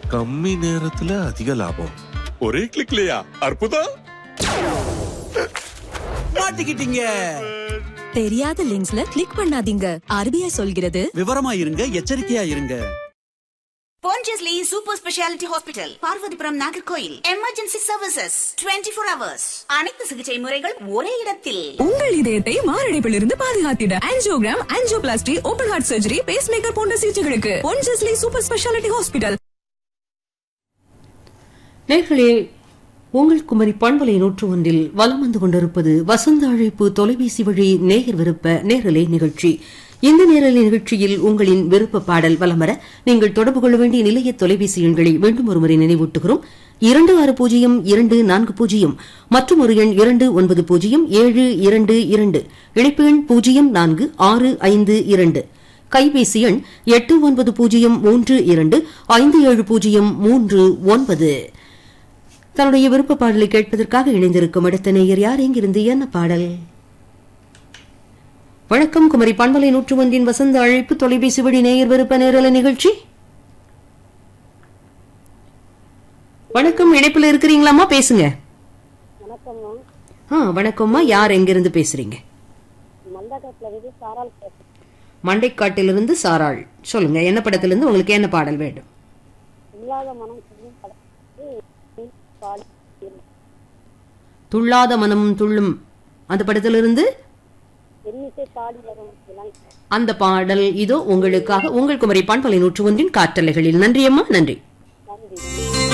கம்மி நேரத்துல அதிக லாபம் ஒரே கிளிக்லயா அற்புதம் மாட்டிக்கிட்டீங்க தெரியாத லிங்க்ஸ்ல கிளிக் பண்ணாதீங்க ஆர்பிஐ சொல்கிறது விவரமா இருங்க எச்சரிக்கையா இருங்க Pondicherry Super Speciality Hospital, Parvathipuram Nagercoil emergency services 24 four hours அனைத்து சிகிச்சை முறைகள் ஒரே இடத்தில் உங்கள் இதயத்தை மாரடைப்பிலிருந்து பாதுகாத்திட angiogram angioplasty open heart surgery pacemaker போன்ற சிகிச்சைகளுக்கு பொன்ஜஸ்லி சூப்பர் ஸ்பெஷாலிட்டி ஹாஸ்பிட்டல் நேர்களே உங்கள் குமரி பண்பலை நூற்று ஒன்றில் வலம் வந்து கொண்டிருப்பது வசந்த அழைப்பு தொலைபேசி வழி நேயர் விருப்ப நேரலை நிகழ்ச்சி இந்த நேரலை நிகழ்ச்சியில் உங்களின் விருப்ப பாடல் வலம் வர நீங்கள் தொடர்பு கொள்ள வேண்டிய நிலைய தொலைபேசி எண்களை மீண்டும் ஒருமுறை நினைவூட்டுகிறோம் இரண்டு ஆறு பூஜ்ஜியம் இரண்டு நான்கு பூஜ்ஜியம் மற்றும் ஒரு எண் இரண்டு ஒன்பது பூஜ்ஜியம் ஏழு இரண்டு இரண்டு இணைப்பு எண் பூஜ்ஜியம் நான்கு ஆறு ஐந்து இரண்டு கைபேசி எண் எட்டு ஒன்பது பூஜ்ஜியம் மூன்று இரண்டு ஐந்து ஏழு பூஜ்ஜியம் மூன்று ஒன்பது தன்னுடைய விருப்ப பாடலை கேட்பதற்காக இணைந்திருக்கும் அடுத்த நேயர் யார் எங்கிருந்து என்ன பாடல் வணக்கம் குமரி பண்பலை நூற்று ஒன்றின் வசந்த அழைப்பு தொலைபேசி வழி நேயர் விருப்ப நேரல நிகழ்ச்சி வணக்கம் இணைப்புல இருக்கிறீங்களாமா பேசுங்க ஆ வணக்கம்மா யார் எங்கிருந்து பேசுறீங்க மண்டைக்காட்டிலிருந்து சாராள் சொல்லுங்க என்ன படத்திலிருந்து உங்களுக்கு என்ன பாடல் வேண்டும் துள்ளாத மனம் துள்ளும் அந்த படத்திலிருந்து அந்த பாடல் இதோ உங்களுக்காக உங்கள் குமரி பண்பலை நூற்று ஒன்றின் காற்றலைகளில் நன்றி அம்மா நன்றி